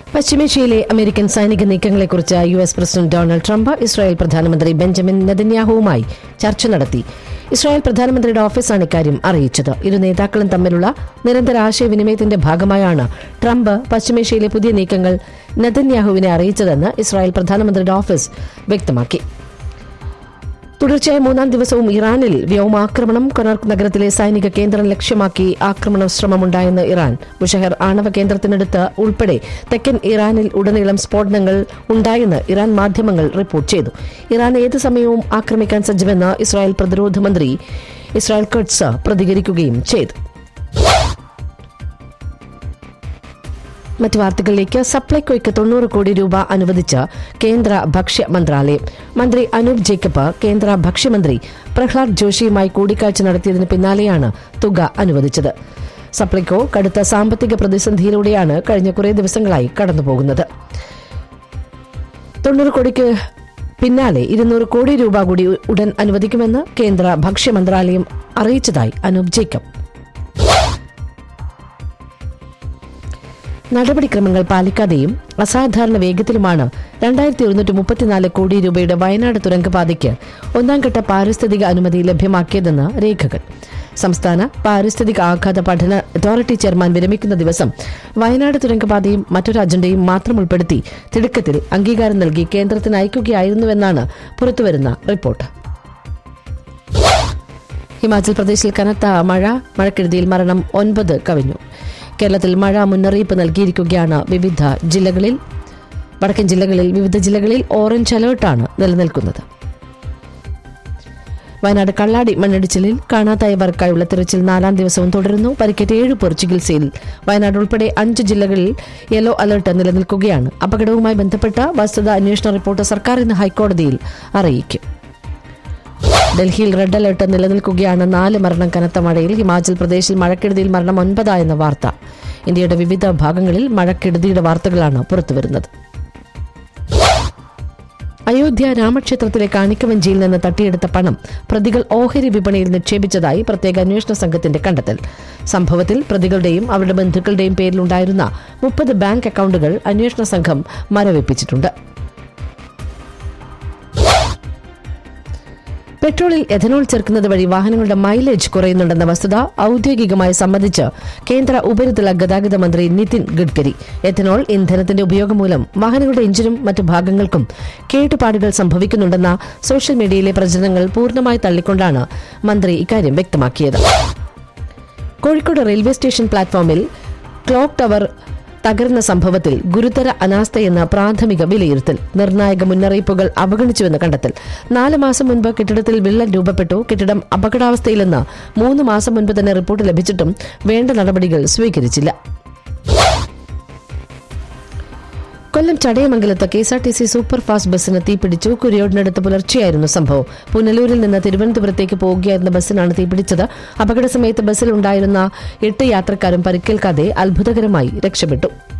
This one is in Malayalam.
പശ്ചിമേഷ്യയിലെ അമേരിക്കൻ സൈനിക നീക്കങ്ങളെക്കുറിച്ച് U S president Donald Trump Israel പ്രധാനമന്ത്രി ബെഞ്ചമിൻ നെതന്യാഹുവുമായി ചർച്ച നടത്തി ഇസ്രായേൽ പ്രധാനമന്ത്രിയുടെ ഓഫീസാണ് ഇക്കാര്യം അറിയിച്ചത് ഇരു നേതാക്കളും തമ്മിലുള്ള നിരന്തര ആശയവിനിമയത്തിന്റെ ഭാഗമായാണ് ട്രംപ് പശ്ചിമേഷ്യയിലെ പുതിയ നീക്കങ്ങൾ നെതന്യാഹുവിനെ അറിയിച്ചതെന്ന് ഇസ്രായേൽ പ്രധാനമന്ത്രിയുടെ ഓഫീസ് വ്യക്തമാക്കി തുടർച്ചയായ മൂന്നാം ദിവസവും ഇറാനിൽ വ്യോമാക്രമണം കൊണർക്ക് നഗരത്തിലെ സൈനിക കേന്ദ്രം ലക്ഷ്യമാക്കി ആക്രമണ ശ്രമമുണ്ടായെന്ന് ഇറാൻ മുഷഹർ ആണവ കേന്ദ്രത്തിനടുത്ത് ഉൾപ്പെടെ തെക്കൻ ഇറാനിൽ ഉടനീളം സ്ഫോടനങ്ങൾ ഉണ്ടായെന്ന് ഇറാൻ മാധ്യമങ്ങൾ റിപ്പോർട്ട് ചെയ്തു ഇറാൻ ഏത് സമയവും ആക്രമിക്കാൻ സജ്ജമെന്ന് ഇസ്രായേൽ പ്രതിരോധ മന്ത്രി ഇസ്രായേൽ കട്സ് പ്രതികരിക്കുകയും ചെയ്തു മറ്റു വാർത്തകളിലേക്ക് സപ്ലൈകോയ്ക്ക് തൊണ്ണൂറ് കോടി രൂപ അനുവദിച്ച് കേന്ദ്ര ഭക്ഷ്യ മന്ത്രാലയം മന്ത്രി അനൂപ് ജേക്കബ് കേന്ദ്ര ഭക്ഷ്യമന്ത്രി പ്രഹ്ലാദ് ജോഷിയുമായി കൂടിക്കാഴ്ച നടത്തിയതിന് പിന്നാലെയാണ് തുക അനുവദിച്ചത് സപ്ലൈകോ കടുത്ത സാമ്പത്തിക പ്രതിസന്ധിയിലൂടെയാണ് കഴിഞ്ഞ കുറേ ദിവസങ്ങളായി കടന്നുപോകുന്നത് തൊണ്ണൂറ് കോടിക്ക് പിന്നാലെ ഇരുന്നൂറ് കോടി രൂപ കൂടി ഉടൻ അനുവദിക്കുമെന്ന് കേന്ദ്ര ഭക്ഷ്യ മന്ത്രാലയം അറിയിച്ചതായി അനൂപ് ജേക്കബ് നടപടിക്രമങ്ങൾ പാലിക്കാതെയും അസാധാരണ വേഗത്തിലുമാണ് രണ്ടായിരത്തി ഒരുന്നൂറ്റി മുപ്പത്തിനാല് കോടി രൂപയുടെ വയനാട് തുരങ്കപാതയ്ക്ക് ഒന്നാംഘട്ട പാരിസ്ഥിതിക അനുമതി ലഭ്യമാക്കിയതെന്ന് രേഖകൾ സംസ്ഥാന പാരിസ്ഥിതിക ആഘാത പഠന അതോറിറ്റി ചെയർമാൻ വിരമിക്കുന്ന ദിവസം വയനാട് തുരങ്കപാതയും മറ്റൊരു അജണ്ടയും മാത്രം ഉൾപ്പെടുത്തി തിടുക്കത്തിൽ അംഗീകാരം നൽകി കേന്ദ്രത്തിന് അയക്കുകയായിരുന്നുവെന്നാണ് പുറത്തുവരുന്ന റിപ്പോർട്ട് ഹിമാചൽ പ്രദേശിൽ കനത്ത മഴ മഴക്കെടുതിയിൽ മരണം ഒൻപത് കവിഞ്ഞു കേരളത്തിൽ മഴ മുന്നറിയിപ്പ് നൽകിയിരിക്കുകയാണ് വിവിധ ജില്ലകളിൽ വടക്കൻ ജില്ലകളിൽ വിവിധ ജില്ലകളിൽ ഓറഞ്ച് അലേർട്ടാണ് നിലനിൽക്കുന്നത് വയനാട് കള്ളാടി മണ്ണിടിച്ചിലിൽ കാണാതായവർക്കായുള്ള തിരച്ചിൽ നാലാം ദിവസവും തുടരുന്നു പരിക്കേറ്റ ഏഴ് പേർ ചികിത്സയിൽ വയനാട് ഉൾപ്പെടെ അഞ്ച് ജില്ലകളിൽ യെല്ലോ അലർട്ട് നിലനിൽക്കുകയാണ് അപകടവുമായി ബന്ധപ്പെട്ട വസ്തുത അന്വേഷണ റിപ്പോർട്ട് സർക്കാർ ഇന്ന് ഹൈക്കോടതിയിൽ അറിയിക്കും ഡൽഹിയിൽ റെഡ് അലർട്ട് നിലനിൽക്കുകയാണ് നാല് മരണം കനത്ത മഴയിൽ ഹിമാചൽ പ്രദേശിൽ മഴക്കെടുതിയിൽ മരണം ഒൻപതായെന്ന വാർത്ത ഇന്ത്യയുടെ വിവിധ ഭാഗങ്ങളിൽ മഴക്കെടുതിയുടെ വാർത്തകളാണ് പുറത്തുവരുന്നത് അയോധ്യ രാമക്ഷേത്രത്തിലെ കാണിക്കവഞ്ചിയിൽ നിന്ന് തട്ടിയെടുത്ത പണം പ്രതികൾ ഓഹരി വിപണിയിൽ നിക്ഷേപിച്ചതായി പ്രത്യേക അന്വേഷണ സംഘത്തിന്റെ കണ്ടെത്തൽ സംഭവത്തിൽ പ്രതികളുടെയും അവരുടെ ബന്ധുക്കളുടെയും പേരിലുണ്ടായിരുന്ന മുപ്പത് ബാങ്ക് അക്കൌണ്ടുകൾ അന്വേഷണ സംഘം മരവിപ്പിച്ചിട്ടുണ്ട് പെട്രോളിൽ എഥനോൾ ചേർക്കുന്നത് വഴി വാഹനങ്ങളുടെ മൈലേജ് കുറയുന്നുണ്ടെന്ന വസ്തുത ഔദ്യോഗികമായി സമ്മതിച്ച് കേന്ദ്ര ഉപരിതല ഗതാഗത മന്ത്രി നിതിൻ ഗഡ്കരി എഥനോൾ ഇന്ധനത്തിന്റെ ഉപയോഗം മൂലം വാഹനങ്ങളുടെ എഞ്ചിനും മറ്റു ഭാഗങ്ങൾക്കും കേടുപാടുകൾ സംഭവിക്കുന്നുണ്ടെന്ന സോഷ്യൽ മീഡിയയിലെ പ്രചരണങ്ങൾ പൂർണ്ണമായി തള്ളിക്കൊണ്ടാണ് മന്ത്രി ഇക്കാര്യം വ്യക്തമാക്കിയത് കോഴിക്കോട് റെയിൽവേ സ്റ്റേഷൻ പ്ലാറ്റ്ഫോമിൽ ക്ലോക്ക് ടവർ തകർന്ന സംഭവത്തിൽ ഗുരുതര അനാസ്ഥയെന്ന പ്രാഥമിക വിലയിരുത്തൽ നിർണായക മുന്നറിയിപ്പുകൾ അവഗണിച്ചുവെന്ന് കണ്ടെത്തൽ നാല് മാസം മുൻപ് കെട്ടിടത്തിൽ വിള്ളൽ രൂപപ്പെട്ടു കെട്ടിടം അപകടാവസ്ഥയിലെന്ന് മൂന്ന് മാസം മുൻപ് തന്നെ റിപ്പോർട്ട് ലഭിച്ചിട്ടും വേണ്ട നടപടികൾ സ്വീകരിച്ചില്ല കൊല്ലം ചടയമംഗലത്ത് K S R T C super fast ബസ്സിന് തീപിടിച്ചു കുരിയോടിനടുത്ത് പുലർച്ചെയായിരുന്നു സംഭവം പുനലൂരിൽ നിന്ന് തിരുവനന്തപുരത്തേക്ക് പോവുകയായിരുന്ന ബസ്സിനാണ് തീപിടിച്ചത് അപകട സമയത്ത് ബസ്സിലുണ്ടായിരുന്ന എട്ട് യാത്രക്കാരും പരിക്കേൽക്കാതെ അത്ഭുതകരമായി രക്ഷപ്പെട്ടു